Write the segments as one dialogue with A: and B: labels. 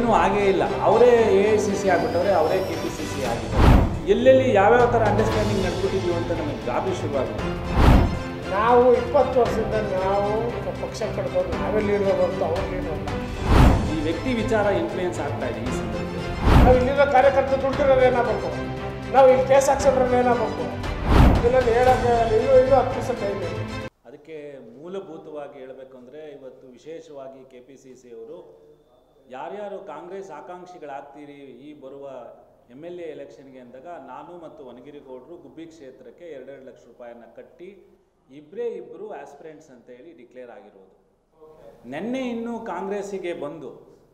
A: ಏನೂ ಆಗೇ ಇಲ್ಲ ಅವರೇ ಎ ಐ ಸಿ ಸಿ ಆಗಿಬಿಟ್ಟವ್ರೆ ಅವರೇ ಕೆ ಪಿ ಸಿ ಸಿ ಆಗಿದ್ದಾರೆ ಎಲ್ಲೆಲ್ಲಿ ಯಾವ್ಯಾವ ಥರ ಅಂಡರ್ಸ್ಟ್ಯಾಂಡಿಂಗ್ ನಡ್ಬಿಟ್ಟಿದ್ವಿ ಅಂತ ನಮಗೆ ಗಾಬರಿ ಶುರುವಾಗಿದೆ
B: ನಾವು ಇಪ್ಪತ್ತು ವರ್ಷದಿಂದ ನಾವು ಪಕ್ಷ ಕಟ್ಕೊಂಡು ನಾವೇ ಲೀಡರ್ ಬಂತು ಅವ್ರು ಲೀಡರ್ ಅಲ್ಲ
A: ಈ ವ್ಯಕ್ತಿ ವಿಚಾರ ಇನ್ಫ್ಲೂಯೆನ್ಸ್ ಆಗ್ತಾ ಇದೆ ಈ ಸಂದರ್ಭದಲ್ಲಿ
B: ನಾವು ಇಲ್ಲಿರೋ ಕಾರ್ಯಕರ್ತರು ದುಡ್ಡಿರೋರು ಏನಾಗಬೇಕು ನಾವು ಇಲ್ಲಿ ಕೇಸ್ ಹಾಕ್ಸೋದ್ರಲ್ಲಿ ಏನಾಗಬೇಕು ಇದನ್ನಲ್ಲಿ ಹೇಳೋಕ್ಕೆ ಇನ್ನೂ ಇನ್ನೂ ಹತ್ತು ದಿವಸ ಟೈಮ್ ಇದೆ
A: ಅದಕ್ಕೆ ಮೂಲಭೂತವಾಗಿ ಹೇಳಬೇಕು ಅಂದರೆ ಇವತ್ತು ವಿಶೇಷವಾಗಿ ಕೆ ಪಿ ಸಿ ಸಿ ಅವರು ಯಾರ್ಯಾರು ಕಾಂಗ್ರೆಸ್ ಆಕಾಂಕ್ಷಿಗಳಾಗ್ತೀರಿ ಈ ಬರುವ ಎಮ್ ಎಲ್ ಎ ಎಲೆಕ್ಷನ್ಗೆ ಅಂದಾಗ ನಾನು ಮತ್ತು ವನಗಿರಿಗೌಡರು ಗುಬ್ಬಿ ಕ್ಷೇತ್ರಕ್ಕೆ ಎರಡೆರಡು ಲಕ್ಷ ರೂಪಾಯಿನ ಕಟ್ಟಿ ಇಬ್ಬರೇ ಇಬ್ಬರು ಆಸ್ಪಿರೆಂಟ್ಸ್ ಅಂತ ಹೇಳಿ ಡಿಕ್ಲೇರ್ ಆಗಿರೋದು ನಿನ್ನೆ ಇನ್ನೂ ಕಾಂಗ್ರೆಸ್ಸಿಗೆ ಬಂದು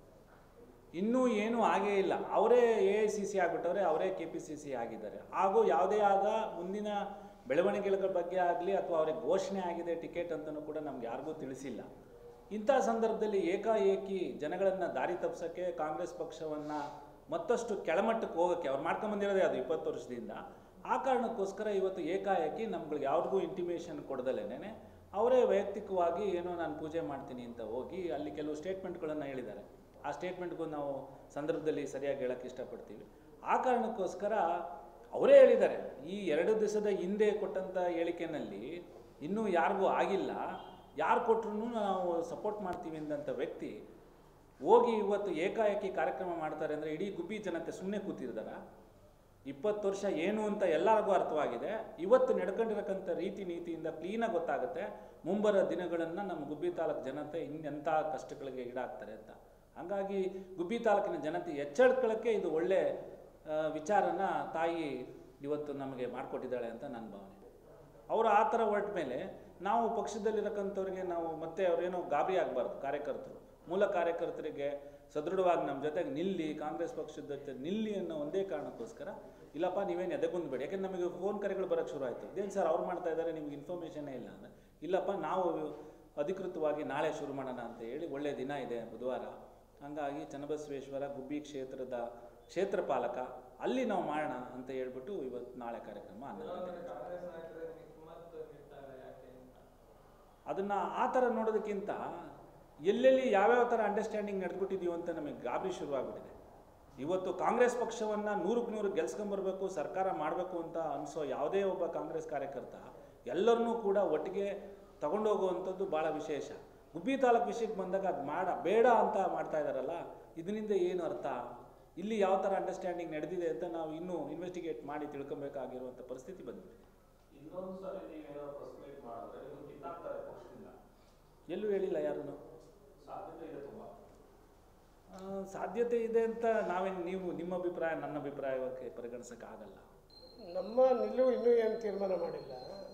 A: ಇನ್ನೂ ಏನೂ ಆಗೇ ಇಲ್ಲ ಅವರೇ ಎ ಐ ಸಿ ಸಿ ಆಗಿಬಿಟ್ಟವ್ರೆ ಅವರೇ ಕೆ ಪಿ ಸಿ ಸಿ ಆಗಿದ್ದಾರೆ ಹಾಗೂ ಯಾವುದೇ ಆದ ಮುಂದಿನ ಬೆಳವಣಿಗೆಗಳ ಬಗ್ಗೆ ಆಗಲಿ ಅಥವಾ ಅವ್ರಿಗೆ ಘೋಷಣೆ ಆಗಿದೆ ಟಿಕೆಟ್ ಅಂತಲೂ ಕೂಡ ನಮ್ಗೆ ಯಾರಿಗೂ ತಿಳಿಸಿಲ್ಲ ಇಂಥ ಸಂದರ್ಭದಲ್ಲಿ ಏಕಾಏಕಿ ಜನಗಳನ್ನು ದಾರಿ ತಪ್ಪಿಸೋಕ್ಕೆ ಕಾಂಗ್ರೆಸ್ ಪಕ್ಷವನ್ನು ಮತ್ತಷ್ಟು ಕೆಳಮಟ್ಟಕ್ಕೆ ಹೋಗೋಕ್ಕೆ ಅವ್ರು ಮಾಡ್ಕೊಂಬಂದಿರೋದೇ ಅದು ಇಪ್ಪತ್ತು ವರ್ಷದಿಂದ ಆ ಕಾರಣಕ್ಕೋಸ್ಕರ ಇವತ್ತು ಏಕಾಏಕಿ ನಮ್ಗಳಿಗೆ ಯಾರಿಗೂ ಇಂಟಿಮೇಷನ್ ಕೊಡ್ದಲೇನೆ ಅವರೇ ವೈಯಕ್ತಿಕವಾಗಿ ಏನೋ ನಾನು ಪೂಜೆ ಮಾಡ್ತೀನಿ ಅಂತ ಹೋಗಿ ಅಲ್ಲಿ ಕೆಲವು ಸ್ಟೇಟ್ಮೆಂಟ್ಗಳನ್ನು ಹೇಳಿದ್ದಾರೆ ಆ ಸ್ಟೇಟ್ಮೆಂಟ್ಗೂ ನಾವು ಸಂದರ್ಭದಲ್ಲಿ ಸರಿಯಾಗಿ ಹೇಳಕ್ಕೆ ಇಷ್ಟಪಡ್ತೀವಿ ಆ ಕಾರಣಕ್ಕೋಸ್ಕರ ಅವರೇ ಹೇಳಿದ್ದಾರೆ ಈ ಎರಡು ದಿವಸದ ಹಿಂದೆ ಕೊಟ್ಟಂಥ ಹೇಳಿಕೆನಲ್ಲಿ ಇನ್ನೂ ಯಾರಿಗೂ ಆಗಿಲ್ಲ ಯಾರು ಕೊಟ್ರು ನಾವು ಸಪೋರ್ಟ್ ಮಾಡ್ತೀವಿ ಅಂದಂಥ ವ್ಯಕ್ತಿ ಹೋಗಿ ಇವತ್ತು ಏಕಾಏಕಿ ಕಾರ್ಯಕ್ರಮ ಮಾಡ್ತಾರೆ ಅಂದರೆ ಇಡೀ ಗುಬ್ಬಿ ಜನತೆ ಸುಮ್ಮನೆ ಕೂತಿರ್ದಾರ ಇಪ್ಪತ್ತು ವರ್ಷ ಏನು ಅಂತ ಎಲ್ಲರಿಗೂ ಅರ್ಥವಾಗಿದೆ ಇವತ್ತು ನಡ್ಕೊಂಡಿರಕ್ಕಂಥ ರೀತಿ ನೀತಿಯಿಂದ ಕ್ಲೀನಾಗಿ ಗೊತ್ತಾಗುತ್ತೆ ಮುಂಬರೋ ದಿನಗಳನ್ನು ನಮ್ಮ ಗುಬ್ಬಿ ತಾಲೂಕು ಜನತೆ ಇನ್ನೆಂಥ ಕಷ್ಟಗಳಿಗೆ ಈಡಾಗ್ತಾರೆ ಅಂತ ಹಾಗಾಗಿ ಗುಬ್ಬಿ ತಾಲೂಕಿನ ಜನತೆ ಎಚ್ಚರಿಕೊಳ್ಳೋಕ್ಕೆ ಇದು ಒಳ್ಳೆ ಆ, ವಿಚಾರನ ತಾಯಿ ಇವತ್ತು ನಮಗೆ ಮಾಡಿಕೊಟ್ಟಿದ್ದಾಳೆ ಅಂತ ನನ್ನ ಭಾವನೆ ಅವರು ಆ ಥರ ಹೊರಟ ಮೇಲೆ ನಾವು ಪಕ್ಷದಲ್ಲಿರಕ್ಕಂಥವ್ರಿಗೆ ನಾವು ಮತ್ತೆ ಅವರೇನೋ ಗಾಬರಿ ಆಗಬಾರ್ದು ಕಾರ್ಯಕರ್ತರು ಮೂಲ ಕಾರ್ಯಕರ್ತರಿಗೆ ಸದೃಢವಾಗಿ ನಮ್ಮ ಜೊತೆಗೆ ನಿಲ್ಲಿ ಕಾಂಗ್ರೆಸ್ ಪಕ್ಷದ ಜೊತೆ ನಿಲ್ಲಿ ಅನ್ನೋ ಒಂದೇ ಕಾರಣಕ್ಕೋಸ್ಕರ ಇಲ್ಲಪ್ಪ ನೀವೇನು ಎದೆಗುಂದ್ಬೇಡಿ ಯಾಕೆಂದ್ರೆ ನಮಗೆ ಫೋನ್ ಕರೆಗಳು ಬರೋಕ್ಕೆ ಶುರು ಆಯಿತು ಇದೇನು ಸರ್ ಅವ್ರು ಮಾಡ್ತಾ ಇದ್ದಾರೆ ನಿಮ್ಗೆ ಇನ್ಫಾರ್ಮೇಷನ್ನೇ ಇಲ್ಲ ಅಂದರೆ ಇಲ್ಲಪ್ಪ ನಾವು ಅಧಿಕೃತವಾಗಿ ನಾಳೆ ಶುರು ಮಾಡೋಣ ಅಂತ ಹೇಳಿ ಒಳ್ಳೆಯ ದಿನ ಇದೆ ಬುಧವಾರ ಹಂಗಾಗಿ ಚನ್ನಬಸವೇಶ್ವರ ಗುಬ್ಬಿ ಕ್ಷೇತ್ರದ ಕ್ಷೇತ್ರ ಪಾಲಕ ಅಲ್ಲಿ ನಾವು ಮಾಡೋಣ ಅಂತ ಹೇಳ್ಬಿಟ್ಟು ಇವತ್ತು ನಾಳೆ ಕಾರ್ಯಕ್ರಮ ಹನ್ನೊಂದು ಗಂಟೆಗೆ ಅದನ್ನು ಆ ಥರ ನೋಡೋದಕ್ಕಿಂತ ಎಲ್ಲೆಲ್ಲಿ ಯಾವ್ಯಾವ ಥರ ಅಂಡರ್ಸ್ಟ್ಯಾಂಡಿಂಗ್ ನಡೆದ್ಬಿಟ್ಟಿದೀವಿ ಅಂತ ನಮಗೆ ಗಾಬರಿ ಶುರುವಾಗ್ಬಿಟ್ಟಿದೆ ಇವತ್ತು ಕಾಂಗ್ರೆಸ್ ಪಕ್ಷವನ್ನು ನೂರಕ್ಕೆ ನೂರು ಗೆಲ್ಸ್ಕೊಂಬರ್ಬೇಕು ಸರ್ಕಾರ ಮಾಡಬೇಕು ಅಂತ ಅನಿಸೋ ಯಾವುದೇ ಒಬ್ಬ ಕಾಂಗ್ರೆಸ್ ಕಾರ್ಯಕರ್ತ ಎಲ್ಲರನ್ನೂ ಕೂಡ ಒಟ್ಟಿಗೆ ತಗೊಂಡೋಗುವಂಥದ್ದು ಭಾಳ ವಿಶೇಷ ಗುಬ್ಬಿ ತಾಲೂಕು ವಿಷಯಕ್ಕೆ ಬಂದಾಗ ಅದು ಮಾಡ ಬೇಡ ಅಂತ ಮಾಡ್ತಾ ಇದ್ದಾರಲ್ಲ ಇದರಿಂದ ಏನು ಅರ್ಥ ಇಲ್ಲಿ ಯಾವ ಥರ ಅಂಡರ್ಸ್ಟ್ಯಾಂಡಿಂಗ್ ನಡೆದಿದೆ ಅಂತ ನಾವು ಇನ್ನೂ ಇನ್ವೆಸ್ಟಿಗೇಟ್ ಮಾಡಿ ತಿಳ್ಕೊಬೇಕಾಗಿರುವಂಥ ಪರಿಸ್ಥಿತಿ ಬಂದಿದೆ
C: ಇನ್ನೊಂದು ಸಾರಿ ನೀವೇನಾದ್ರು ಪ್ರೆಸ್ ಮೀಟ್ ಮಾಡಿದ್ರೆ ನೀವು ಕಿತ್ತಾಕ್ತಾರೆ ಪಕ್ಷದಿಂದ
A: ಎಲ್ಲೂ ಹೇಳಿಲ್ಲ ಯಾರೂ
C: ಸಾಧ್ಯತೆ ಇದೆ ತುಂಬಾ
A: ಆ, ಸಾಧ್ಯತೆ ಇದೆ ಅಂತ ನಾವೇನು ನೀವು ನಿಮ್ಮ ಅಭಿಪ್ರಾಯ ನನ್ನ ಅಭಿಪ್ರಾಯಕ್ಕೆ ಪರಿಗಣಿಸೋಕ್ಕಾಗಲ್ಲ
B: ನಮ್ಮ ನಿಲುವು ಇನ್ನೂ ಏನು ತೀರ್ಮಾನ ಮಾಡಿಲ್ಲ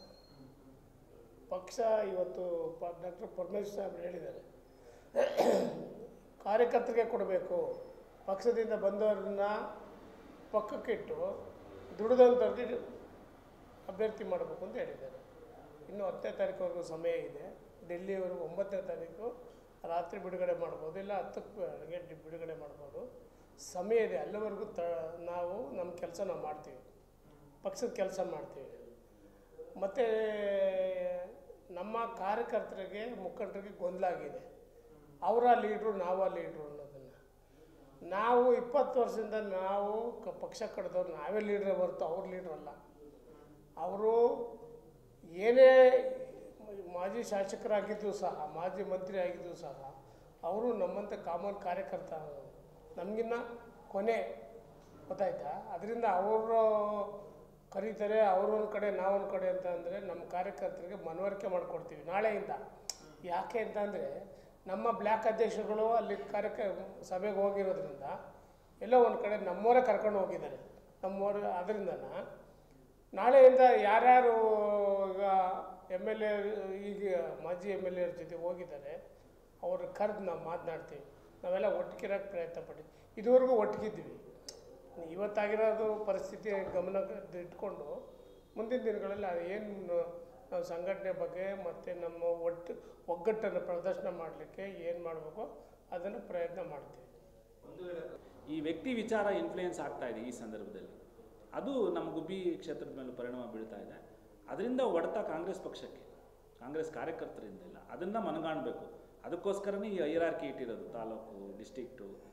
B: ಪಕ್ಷ ಇವತ್ತು ಪ ಡಾಕ್ಟರ್ ಪರಮೇಶ್ವರ್ ಸಾಹೇಬ್ರು ಹೇಳಿದ್ದಾರೆ ಕಾರ್ಯಕರ್ತರಿಗೆ ಕೊಡಬೇಕು ಪಕ್ಷದಿಂದ ಬಂದವ್ರನ್ನ ಪಕ್ಕಕ್ಕಿಟ್ಟು ದುಡಿದಂಥವ್ರಿಗೆ ಅಭ್ಯರ್ಥಿ ಮಾಡಬೇಕು ಅಂತ ಹೇಳಿದ್ದಾರೆ ಇನ್ನು ಹತ್ತನೇ ತಾರೀಕುವರೆಗೂ ಸಮಯ ಇದೆ ಡೆಲ್ಲಿವರೆಗೂ ಒಂಬತ್ತನೇ ತಾರೀಕು ರಾತ್ರಿ ಬಿಡುಗಡೆ ಮಾಡ್ಬೋದು ಇಲ್ಲ ಹತ್ತಕ್ಕೆ ಡಿ- ಬಿಡುಗಡೆ ಮಾಡ್ಬೋದು ಸಮಯ ಇದೆ ಅಲ್ಲಿವರೆಗೂ ತ ನಾವು ನಮ್ಮ ಕೆಲಸ ನಾವು ಮಾಡ್ತೀವಿ ಪಕ್ಷದ ಕೆಲಸ ಮಾಡ್ತೀವಿ ಮತ್ತು ನಮ್ಮ ಕಾರ್ಯಕರ್ತರಿಗೆ ಮುಖಂಡರಿಗೆ ಗೊಂದಲ ಆಗಿದೆ ಅವರ ಲೀಡ್ರು ನಾವ ಲೀಡ್ರು ಅನ್ನೋದನ್ನು ನಾವು ಇಪ್ಪತ್ತು ವರ್ಷದಿಂದ ನಾವು ಕ ಪಕ್ಷ ಕಟ್ಟಿದವ್ರು ನಾವೇ ಲೀಡ್ರೇ ಹೊರತು ಅವ್ರ ಲೀಡ್ರ್ ಅಲ್ಲ ಅವರು ಏನೇ ಮಾಜಿ ಶಾಸಕರಾಗಿದ್ದು ಸಹ ಮಾಜಿ ಮಂತ್ರಿ ಆಗಿದ್ದು ಸಹ ಅವರು ನಮ್ಮಂಥ ಕಾಮನ್ ಕಾರ್ಯಕರ್ತ ನಮಗಿನ್ನ ಕೊನೆ ಗೊತ್ತಾಯ್ತಾ ಅದರಿಂದ ಅವರು ಕರೀತಾರೆ ಅವ್ರೊಂದು ಕಡೆ ನಾವೊಂದು ಕಡೆ ಅಂತ ಅಂದರೆ ನಮ್ಮ ಕಾರ್ಯಕರ್ತರಿಗೆ ಮನವರಿಕೆ ಮಾಡಿಕೊಡ್ತೀವಿ ನಾಳೆಯಿಂದ ಯಾಕೆ ಅಂತಂದರೆ ನಮ್ಮ ಬ್ಲ್ಯಾಕ್ ಅಧ್ಯಕ್ಷರುಗಳು ಅಲ್ಲಿ ಕಾರ್ಯಕ ಸಭೆಗೆ ಹೋಗಿರೋದ್ರಿಂದ ಎಲ್ಲೋ ಒಂದು ಕಡೆ ನಮ್ಮವರೇ ಕರ್ಕೊಂಡು ಹೋಗಿದ್ದಾರೆ ನಮ್ಮವರು ಅದರಿಂದನ ನಾಳೆಯಿಂದ ಯಾರ್ಯಾರು ಈಗ ಎಮ್ ಎಲ್ ಎ ಈಗ ಮಾಜಿ ಎಮ್ ಎಲ್ ಎರ ಜೊತೆ ಹೋಗಿದ್ದಾರೆ ಅವ್ರ ಕರೆದು ನಾವು ಮಾತನಾಡ್ತೀವಿ ನಾವೆಲ್ಲ ಒಟ್ಟಿಗಿರೋಕ್ಕೆ ಪ್ರಯತ್ನ ಪಟ್ಟಿದ್ವಿ ಇದುವರೆಗೂ ಒಟ್ಟಿಗಿದ್ವಿ ಇವತ್ತಾಗಿರೋದು ಪರಿಸ್ಥಿತಿ ಗಮನ ಇಟ್ಕೊಂಡು ಮುಂದಿನ ದಿನಗಳಲ್ಲಿ ಏನು ನಾವು ಸಂಘಟನೆ ಬಗ್ಗೆ ಮತ್ತು ನಮ್ಮ ಒಟ್ಟು ಒಗ್ಗಟ್ಟನ್ನು ಪ್ರದರ್ಶನ ಮಾಡಲಿಕ್ಕೆ ಏನು ಮಾಡಬೇಕು ಅದನ್ನು ಪ್ರಯತ್ನ ಮಾಡ್ತೀವಿ
A: ಈ ವ್ಯಕ್ತಿ ವಿಚಾರ ಇನ್ಫ್ಲೂಯೆನ್ಸ್ ಆಗ್ತಾ ಇದೆ ಈ ಸಂದರ್ಭದಲ್ಲಿ ಅದು ನಮ್ಮ ಗುಬ್ಬಿ ಕ್ಷೇತ್ರದ ಮೇಲೆ ಪರಿಣಾಮ ಬೀಳ್ತಾ ಇದೆ ಅದರಿಂದ ಹೊಡೆತ ಕಾಂಗ್ರೆಸ್ ಪಕ್ಷಕ್ಕೆ ಕಾಂಗ್ರೆಸ್ ಕಾರ್ಯಕರ್ತರಿಂದ ಇಲ್ಲ ಅದನ್ನು ಮನಗಾಣಬೇಕು ಅದಕ್ಕೋಸ್ಕರನೇ ಈ ಐರಾರ್ಕಿ ಇಟ್ಟಿರೋದು taluk district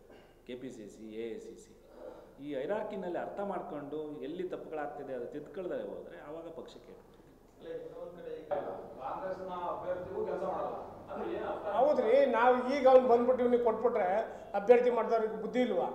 A: K P C C A I C C ಈ ಐರಾಕಿನಲ್ಲಿ ಅರ್ಥ ಮಾಡ್ಕೊಂಡು ಎಲ್ಲಿ ತಪ್ಪುಗಳಾಗ್ತಿದೆ ಅದು ತಿದ್ಕೊಳ್ದೆ ಹೋದರೆ ಆವಾಗ ಪಕ್ಷಕ್ಕೆ
C: ಕಾಂಗ್ರೆಸ್ನ ಅಭ್ಯರ್ಥಿಗೂ ಕೆಲಸ ಮಾಡಲ್ಲ ಅಂದ್ರೆ ಏನು ಅರ್ಥ
B: ಹೌದ್ರಿ ನಾವು ಈಗ ಅವ್ನು ಬಂದ್ಬಿಟ್ಟು ಇವ್ನಿಗೆ ಕೊಟ್ಬಿಟ್ರೆ ಅಭ್ಯರ್ಥಿ ಮಾಡ್ದವ್ರಿಗೆ ಬುದ್ಧಿ ಇಲ್ವಾ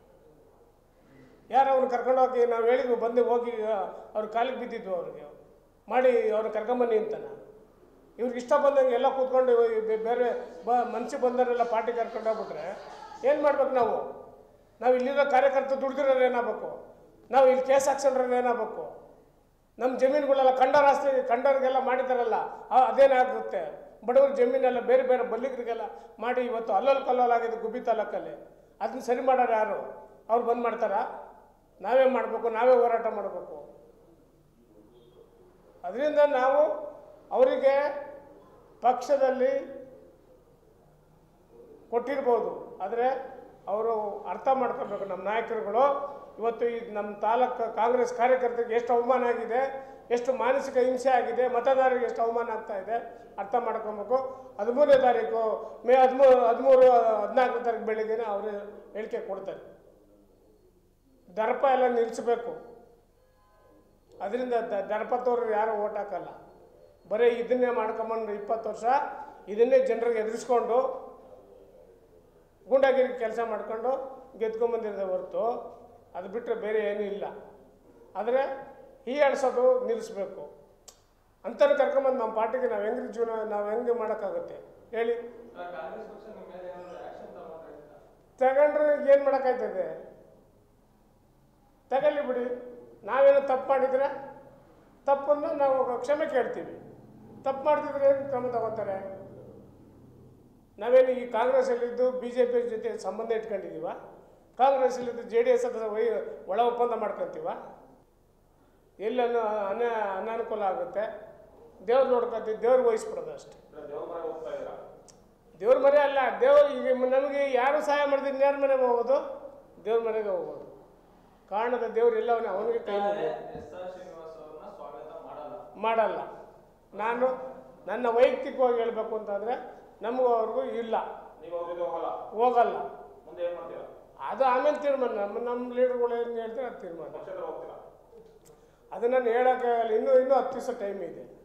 B: ಯಾರು ಅವ್ನು ಕರ್ಕೊಂಡೋಗಿ ನಾವು ಹೇಳಿದ್ವಿ ಬಂದು ಹೋಗಿ ಅವ್ರ ಕಾಲಿಗೆ ಬಿದ್ದಿದ್ವು ಅವ್ರಿಗೆ ಮಾಡಿ ಅವ್ರು ಕರ್ಕೊಂಬನ್ನಿ ಅಂತಾನ ಇವ್ರಿಗೆ ಇಷ್ಟ ಬಂದಂಗೆ ಎಲ್ಲ ಕೂತ್ಕೊಂಡು ಬೆ- ಬೇರೆ ಬ ಮನ್ಸಿಗೆ ಬಂದವರೆಲ್ಲ ಪಾರ್ಟಿ ಕರ್ಕೊಂಡು ಹೋಗ್ಬಿಟ್ರೆ ಏನು ಮಾಡ್ಬೇಕು ನಾವು ನಾವು ಇಲ್ಲಿರೋ ಕಾರ್ಯಕರ್ತ ದುಡ್ದಿರೋರು ಏನಾಗಬೇಕು ನಾವು ಇಲ್ಲಿ ಕೇಸ್ ಹಾಕ್ಸೋರು ಏನಾಗಬೇಕು ನಮ್ಮ ಜಮೀನುಗಳೆಲ್ಲ ಕಂಡರ ಆಸ್ತಿ ಕಂಡವ್ರಿಗೆಲ್ಲ ಮಾಡಿದಾರಲ್ಲ ಆ- ಅದೇನಾಗುತ್ತೆ ಬಡವ್ರ ಜಮೀನೆಲ್ಲ ಬೇರೆ ಬೇರೆ ಬಲ್ಲಿಗರಿಗೆಲ್ಲ ಮಾಡಿ ಇವತ್ತು ಅಲ್ಲಲ್ಲಿ ಕಲ್ಲೋಲಾಗಿದೆ ಗುಬ್ಬಿ ತಾಲೂಕಲ್ಲಿ ಅದನ್ನ ಸರಿ ಮಾಡೋರು ಯಾರು ಅವ್ರು ಬಂದ್ ಮಾಡ್ತಾರಾ ನಾವೇ ಮಾಡಬೇಕು ನಾವೇ ಹೋರಾಟ ಮಾಡಬೇಕು ಅದರಿಂದ ನಾವು ಅವರಿಗೆ ಪಕ್ಷದಲ್ಲಿ ಕೊಟ್ಟಿರ್ಬೋದು ಆದರೆ ಅವರು ಅರ್ಥ ಮಾಡ್ಕೊಬೇಕು ನಮ್ಮ ನಾಯಕರುಗಳು ಇವತ್ತು ಈ ನಮ್ಮ ತಾಲೂಕು ಕಾಂಗ್ರೆಸ್ ಕಾರ್ಯಕರ್ತರಿಗೆ ಎಷ್ಟು ಅವಮಾನ ಆಗಿದೆ ಎಷ್ಟು ಮಾನಸಿಕ ಹಿಂಸೆ ಆಗಿದೆ ಮತದಾರರಿಗೆ ಎಷ್ಟು ಅವಮಾನ ಆಗ್ತಾ ಇದೆ ಅರ್ಥ ಮಾಡ್ಕೊಬೇಕು ಹದಿಮೂರನೇ ತಾರೀಕು ಮೇ ಹದಿಮೂರು ಹದಿಮೂರು ಹದಿನಾಲ್ಕನೇ ತಾರೀಕು ಬೆಳಿಗ್ಗೆನೆ ಅವರು ಹೇಳಿಕೆ ಕೊಡ್ತಾರೆ ದರ್ಪ ಎಲ್ಲ ನಿಲ್ಲಿಸಬೇಕು ಅದರಿಂದ ದ- ದರ್ಪ ತೋರು ಯಾರು ಓಟ್ ಹಾಕಲ್ಲ ಬರೀ ಇದನ್ನೇ ಮಾಡ್ಕೊಂಬಂದು ಇಪ್ಪತ್ತು ವರ್ಷ ಇದನ್ನೇ ಜನರಿಗೆ ಎದುರಿಸ್ಕೊಂಡು ಗೂಂಡಾಗಿರಿ ಕೆಲಸ ಮಾಡ್ಕೊಂಡು ಗೆದ್ಕೊಂಬಂದಿರೋದೇ ಹೊರತು ಅದು ಬಿಟ್ಟರೆ ಬೇರೆ ಏನೂ ಇಲ್ಲ ಆದರೆ ಹೀಯಾಡ್ಸೋದು ನಿಲ್ಲಿಸ್ಬೇಕು ಅಂಥವ್ರು ಕರ್ಕೊಂಬಂದು ನಮ್ಮ ಪಾರ್ಟಿಗೆ ನಾವು ಹೆಂಗ್ರಿ ಜೀವನ ನಾವು ಹೆಂಗೆ ಮಾಡೋಕ್ಕಾಗುತ್ತೆ ಹೇಳಿ
C: ಕಾಂಗ್ರೆಸ್ ಪಕ್ಷ ನಿಮ್ಮ ಮೇಲೆ ಏನಾದ್ರು ಆಕ್ಷನ್ ತಗೊಂಡ್ರೆ ಅಂತ
B: ತಗೊಂಡ್ರೆ ಏನು ಮಾಡೋಕ್ಕಾಯ್ತದೆ ತಗೊಳ್ಳಿ ಬಿಡಿ ನಾವೇನೋ ತಪ್ಪು ಮಾಡಿದರೆ ತಪ್ಪನ್ನು ನಾವು ಕ್ಷಮೆ ಕೇಳ್ತೀವಿ ತಪ್ಪು ಮಾಡ್ತಿದ್ರೆ ಏನು ಕ್ರಮ ತಗೋತಾರೆ ನಾವೇನು ಈ ಕಾಂಗ್ರೆಸ್ಸಲ್ಲಿದ್ದು ಬಿ ಜೆ ಪಿ ಜೊತೆ ಸಂಬಂಧ ಇಟ್ಕೊಂಡಿದ್ದೀವ ಕಾಂಗ್ರೆಸ್ಸಲ್ಲಿದ್ದು ಜೆ ಡಿ ಎಸ್ ಹತ್ರ ವೈ ಒಳ ಒಪ್ಪಂದ ಮಾಡ್ಕೊತೀವ ಎಲ್ಲನೂ ಅನ ಅನಾನುಕೂಲ ಆಗುತ್ತೆ ದೇವ್ರು ನೋಡ್ಕೊತೀವಿ ದೇವ್ರಿಗೆ ವಹಿಸ್ಬಿಡೋದು ಅಷ್ಟೇ
C: ದೇವ್ರ ಮನೆ ಹೋಗ್ತಾ ಇದ್ದೀರಾ
B: ದೇವ್ರ ಮನೆ ಅಲ್ಲ ದೇವ್ರ ಈಗ ನಮಗೆ ಯಾರು ಸಹಾಯ ಮಾಡಿದ್ರೆ ಯಾರ ಮನೆಗೆ ಹೋಗೋದು ದೇವ್ರ ಮನೆಗೆ ಹೋಗೋದು ಕಾರಣದ ದೇವ್ರು ಎಲ್ಲವನ್ನ ಅವನಿಗೆ ಕೈ ಮುಗ್ದು.
C: ಎಸ್ ಆರ್ ಶ್ರೀನಿವಾಸ್ ಅವ್ರನ್ನ ಸ್ವಾಗತ ಮಾಡಲ್ಲ
B: ಮಾಡಲ್ಲ ನಾನು ನನ್ನ ವೈಯಕ್ತಿಕವಾಗಿ ಹೇಳಬೇಕು ಅಂತಂದರೆ ನಮಗೂ ಅವ್ರಿಗೂ ಇಲ್ಲ
C: ನೀವು ಅವ್ರಿಗೆ ಹೋಗಲ್ಲ
B: ಹೋಗಲ್ಲ
C: ಮುಂದೆ ಏನ್ ಮಾಡ್ತೀರಾ
B: ಅದು ಆಮೇಲೆ ತೀರ್ಮಾನ ನಮ್ಮ ನಮ್ಮ ಲೀಡರ್ಗಳು ಏನು ಹೇಳ್ತಾರೆ ಅದು ತೀರ್ಮಾನ
C: ಪಕ್ಷದ ಹೋಗ್ತೀರಾ
B: ಅದನ್ನು ಹೇಳೋಕ್ಕಾಗಲ್ಲ ಇನ್ನೂ ಇನ್ನೂ ಹತ್ತು ದಿವಸ ಟೈಮ್ ಇದೆ